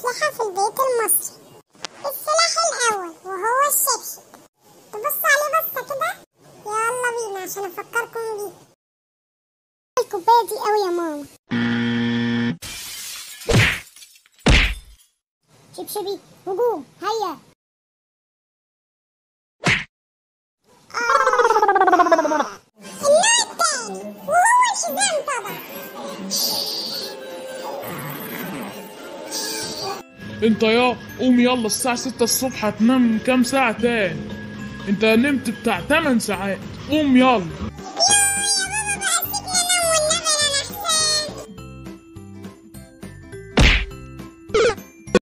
أسلحة في البيت المصري السلاح الأول وهو الشبشب تبص عليه بصة كده يلا بينا عشان أفكركم بيه الكوباية دي قوي يا ماما شبشبي هجوم هيا النوع التاني وهو الحزام طبعا انت يا قوم يلا الساعة ستة الصبح هتنام كام ساعة تاني انت نمت بتاع 8 ساعات قوم يلا